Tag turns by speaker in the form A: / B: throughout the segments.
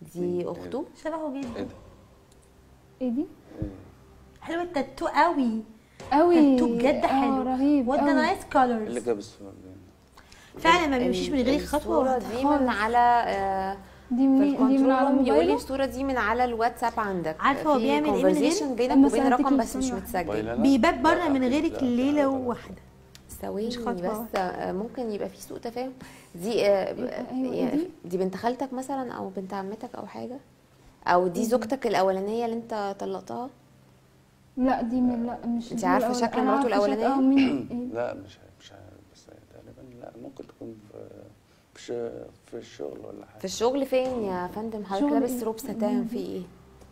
A: دي اخته
B: شبهه
C: ايه
B: جدا
C: ده؟
D: ايه دي
B: حلو التاتو قوي
D: قوي
B: تاتو بجد
D: اه
B: حلو
D: رهيب
B: وات
D: قوي.
B: نايس
C: اللي
B: كولرز
C: جاب الصورة دي
B: فعلا ما بيمشيش من غير خطوه
A: الصورة
B: واحده
A: دي من على آه،
D: دي
A: في
D: من دي من على
A: الكنترول يقول لي
D: موبايله
A: الصورة دي من على الواتساب عندك
B: عارفة هو
A: في
B: بيعمل إيه من غير؟
A: conversation بينك
D: أما
A: وبين رقم
D: سألتك
A: بس مش
D: ثانية واحدة.
A: متسجل
C: بايلة؟
B: بيبات بره
C: لا،
B: من
C: أكيد
B: غيرك
C: لا.
B: ليله واحده
A: ثواني
B: مش خطوة
A: بس
B: واحدة.
A: آه، ممكن يبقى في سوء تفاهم دي آه،
D: أيوة،
A: يعني
D: دي؟
A: دي بنت خالتك مثلا او بنت عمتك او حاجه او دي زوجتك الاولانيه اللي انت طلقتها
D: لا دي من لا مش
A: انت
D: دي
A: عارفة
D: الأول-
A: شكل
D: أنا
A: مراته
D: عارفة شكل-
A: الأولانية؟
D: اه مين إيه؟
C: لا مش مش عارف بس تقريبا لا ممكن تكون في في ش- في الشغل ولا
A: في
C: حاجة
A: الشغل فين يا فندم حضرتك
D: شغل
A: لابس
D: إيه؟
A: روب ستان في ايه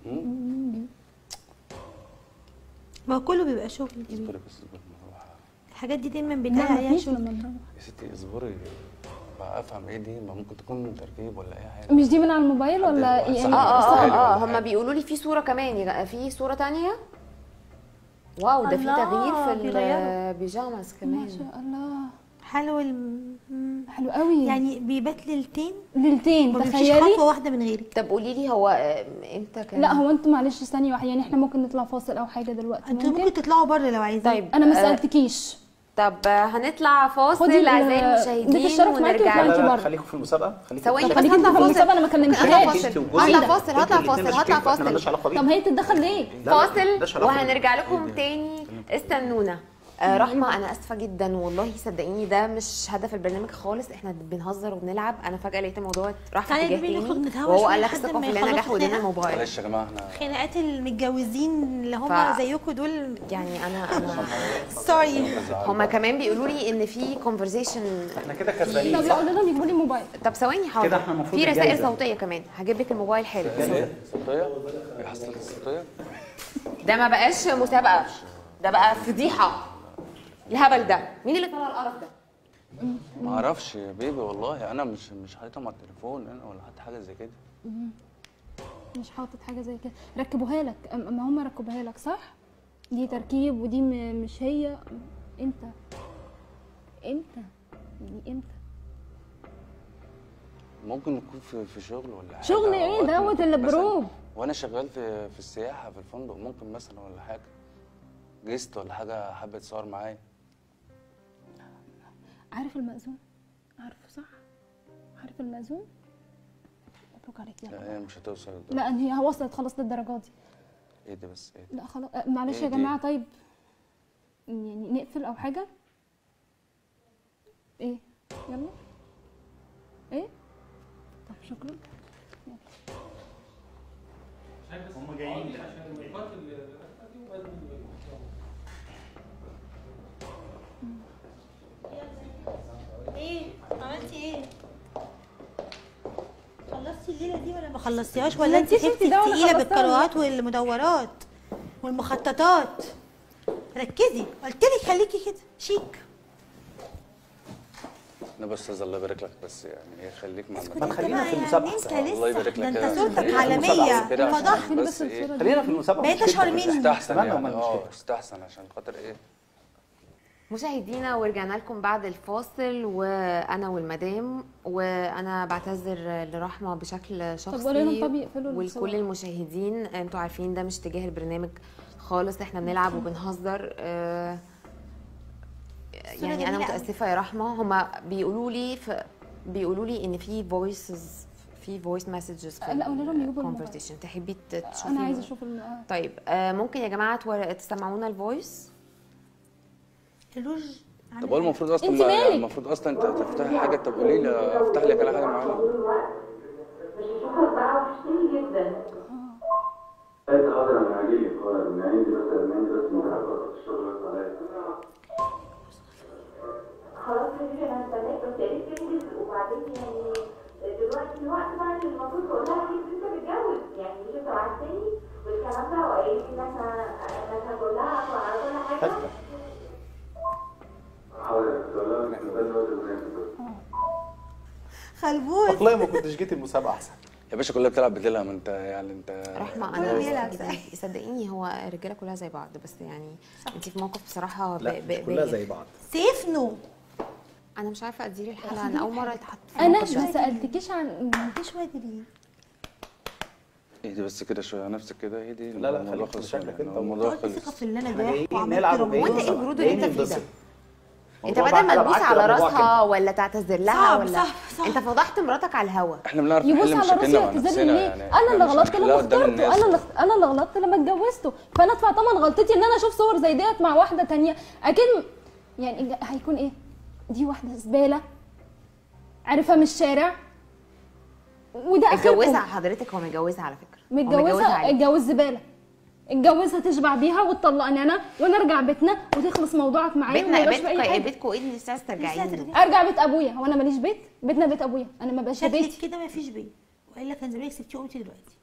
B: ما هو كله بيبقى شغل
C: اصبري بس اصبري نروح
B: الحاجات دي دايما
D: لا
B: بنلاقي
D: ما
B: عليها
D: فيش
B: شغل
D: لما نروح
C: يا ستي اصبري بقى افهم ايه دي ما ممكن تكون من تركيب ولا اي حاجة
D: مش دي من على الموبايل
C: حد
D: ولا
C: واحد
D: يعني
C: صاحبي
A: اه اه
C: ستايل
A: اه اه
C: ولا
A: هم
C: حاجة.
A: بيقولوا لي في صوره كمان يبقى في صوره تانية واو ده في
B: الله،
A: تغيير في
B: بيغيروا.
A: البيجاماز
D: ما
A: كمان
D: شاء الله
B: حلو الم... مم.
D: حلو قوي
B: يعني بيبات ليلتين
D: ليلتين
B: ما بيمشيش
D: تخيلي
B: خطوه واحده من غيرك
A: طب قولي لي هو آه، امتى كان
D: لا هو انتوا معلش ثانيه واحده يعني احنا ممكن نطلع فاصل او حاجه دلوقتي
B: انتوا
D: ممكن
B: ممكن تطلعوا بره لو عايزين
A: طيب
D: انا ما
A: آه،
D: سالتكيش
A: طب آه، هنطلع فاصل
D: خدي ال-
A: اعزائي
D: ضيف
A: المشاهدين
D: الشرف معاكي
A: ونرجع
D: وطلعي
A: لكم.
D: بره.
E: خليكم في المسابقه خليكم
A: ثواني بس
D: خليكي انت
A: هطلع
D: في
A: فاصل
D: المسابقه انا ما
A: هطلع
D: كلمتهاش
A: فاصل
E: انت وجوزك.
A: هطلع فاصل
E: انتوا
A: هطلع
E: الاتنين
A: فاصل
E: مش
A: هطلع
E: كيف، احنا مالناش
A: فاصل
E: علاقه بيكم
D: طب هي تتدخل ليه؟
E: لا، لا،
A: فاصل
E: مالناش علاقة
A: وهنرجع لكم تاني استنونا آه رحمة أنا آسفة جدا والله صدقيني ده مش هدف البرنامج خالص احنا بنهزر وبنلعب أنا فجأة لقيت الموضوع راح في
B: تعالي
A: اتجاه
B: نبي نخرج
A: تاني
B: نتهوى
A: وهو
B: شوية
A: قال لك
B: لحد
A: ثقة
B: ما
A: في الله نجاح
B: يخلصوا
A: ودينا
B: خناقة.
A: الموبايل
C: معلش يا جماعة احنا
B: خناقات المتجوزين اللي هم
A: ف-
B: زيكم دول
A: يعني أنا أنا
B: سوري
A: هما كمان بيقولوا لي إن في كونفرزيشن
E: احنا كده
D: طب
E: كسبانين
D: لا
E: صح؟
D: قول لهم يجيبوا لي موبايل
A: طب ثواني حاضر
E: كده احنا المفروض
A: في رسائل
E: الجايزة.
A: صوتية كمان هجيب لك الموبايل حلو
C: ايه صوتية؟ ايه حصلت الصوتية؟
A: ده ما بقاش مسابقة ده بقى فضيحة الهبل ده مين اللي طلع القرف ده؟
C: ما اعرفش يا بيبي والله انا مش مش حاططها مع التليفون انا ولا حاطط حاجة زي كده
D: مش حاطط حاجه زي كده ركبوها لك أم- ما هم ركبوها لك صح دي تركيب ودي م- مش هي امتى امتى دي امتى
C: ممكن نكون في في شغل ولا حاجة
D: شغل ايه
C: أوقات
D: دوت
C: ممكن
D: اللي
C: مثلاً
D: بروب
C: وانا شغال في في السياحة في الفندق ممكن مثلا ولا حاجة جيست ولا حاجة حابة يتصور معايا
D: عارف المأذون عارفه صح عارف المأذون مبروك عليك يا
C: لا هي مش هتوصل للدرجة.
D: لا ان هي وصلت خلاص للدرجه دي
C: ايه ده بس ايه ده؟
D: لا خلاص أه، معلش
C: إيه
D: يا
C: دي؟
D: جماعه طيب يعني نقفل او حاجه ايه يلا ايه طب شكرا
E: هم جايين
B: ايه عملتي ايه خلصتي الليله دي ولا ما خلصتيهاش ولا انت
D: انتي شفتي
B: خفتي
D: ده ولا
B: تقيله
D: خلصتها
B: بالكروات والمدورات والمخططات ركزي قلت لك خليكي كده شيك
C: انا بس عايز الله يبارك لك بس يعني ايه خليك مع
B: اسكتي
C: المدام.
B: انت
E: خلينا
B: بقى
E: في
B: يعني
E: المسابقة.
B: انت
C: الله
B: لسه
C: يبارك
B: ده
C: لك
B: انت
C: يا-
B: صورتك
E: خلينا في المسابقة.
B: عالميه
C: كده عشان
B: فضحت
D: فين
C: بس
D: بس
C: ايه
D: الصورة
E: خلينا في المسابقه
B: بقيت
E: مش
B: اشهر
E: كده.
B: مني
C: استحسن
E: تمام،
C: يعني
E: ما مش
C: اه
E: كده.
C: استحسن عشان خاطر ايه
A: مشاهدينا ورجعنا لكم بعد الفاصل وانا والمدام وانا بعتذر لرحمه بشكل شخصي
D: قولي لهم طب يقفلوا
A: ولكل
D: الصور.
A: المشاهدين انتوا عارفين ده مش اتجاه البرنامج خالص احنا بنلعب وبنهزر آه، يعني انا
B: جميلة أوي.
A: متاسفه يا رحمه هما بيقولوا لي في بيقولوا لي ان في فويسز في فويس مسجز في
D: لا، قولي لهم يجيبوا الموبايل.
A: conversation. تحبي ت- تشوفي
D: انا عايزه اشوف ال- آه.
A: طيب آه، ممكن يا جماعه تور- تسمعونا الفويس
B: الروج
C: طب هو المفروض اصلا
D: انت
C: ما-
D: مالك؟
C: المفروض اصلا انت تفتحي حاجه طب قولي لي افتح لك على حاجه معينه
F: بشوفك بقى وحشتني جدا
G: انت حاضر انا هجيلك حاضر من عندي بس من عندي بس ممكن اخد الشغل بس عليا
F: خلاص يا حبيبي انا هستناك بس يا ريت تنجز وبعدين يعني دلوقتي الوقت بقى اللي المفروض تقول لها انك انت متجوز يعني مش انت وعدتني والكلام ده وقالت لي ان احنا انك هتقول لها على كل حاجه
G: حاضر بس والله انا كنت دلوقتي بس
B: خلبوز
E: والله ما كنتش جيت المسابقه احسن
C: يا باشا كلها بتلعب بتلعب ما انت يعني انت
A: رحمة
B: كله
A: أنا
B: بيلعب
A: صدقيني- صدقيني هو الرجالة كلها زي بعض بس يعني أنت في موقف بصراحة ب-
E: لا
A: ب-
E: مش كلها
A: باهر.
E: زي بعض
B: سيف نو
A: أنا مش عارفة أدير الحلقة أنا أول مرة أتحط في
D: انا
A: الموقف
D: ما
A: ده.
D: سالتكيش عن
B: مفيش وادي ليه
C: اهدي بس كده شويه على نفسك كده اهدي
E: لا، لا،
C: الموضوع
E: خليك
C: خلص
E: مشاكلك
C: يعني،
E: انت
C: الموضوع
B: تقعد تثق
C: خلص
B: في اللي انا
E: احنا
B: جايه
E: جايين
B: وعملت
E: نلعب
B: رمضان.
A: وانت ايه البرود اللي انت فيه ده؟ انت
E: موضوع
A: بدل ما
E: بقى
A: تبوس
E: معاك
A: على
E: كده موضوع
A: راسها ولا تعتذر لها
B: صعب،
A: ولا
B: صعب، صعب.
A: انت فضحت مراتك على الهوا
C: احنا بنعرف
D: يبص
C: نحل
D: على راسي
C: مشاكلنا مع
D: واعتذر لي
C: نفسنا
D: ليه؟
C: يعني
D: انا
C: إحنا
D: اللي
C: مش
D: غلطت
C: هنحلها
D: لما
C: قدام
D: اخترته
C: الناس.
D: انا اللي انا اللي غلطت لما اتجوزته فانا ادفع ثمن غلطتي ان انا اشوف صور زي ديت مع واحده تانية اكيد يعني هيكون ايه دي واحده زباله عارفها من الشارع وده
A: اتجوزها
D: اخركم
A: حضرتك هو متجوزها على فكره هو
D: متجوزها
A: عليك.
D: اتجوز زباله اتجوزها تشبع بيها وتطلقني انا ونرجع بيتنا وتخلص موضوعك معايا
A: بيتنا
D: وما يبقاش في
A: بيتكم
D: اي
A: ايه
D: حاجه
A: بيتكم ايه اللي لسه عايز ترجعي له
B: لسه
D: ارجع بيت ابويا هو انا ماليش بيت بيتنا بيت ابويا انا ما بقاش بيتي
B: شكلك كده ما فيش بيت والا كان زمانك سبتيه وقمتي دلوقتي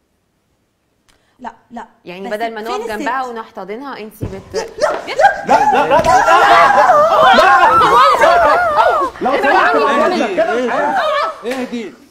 B: لا لا
A: يعني
B: بس
A: بدل ما
B: فين
A: نقف
B: الست؟
A: جنبها ونحتضنها انت بت
E: لو
D: ابعد عني
E: سمحت
D: كده.
C: اهدي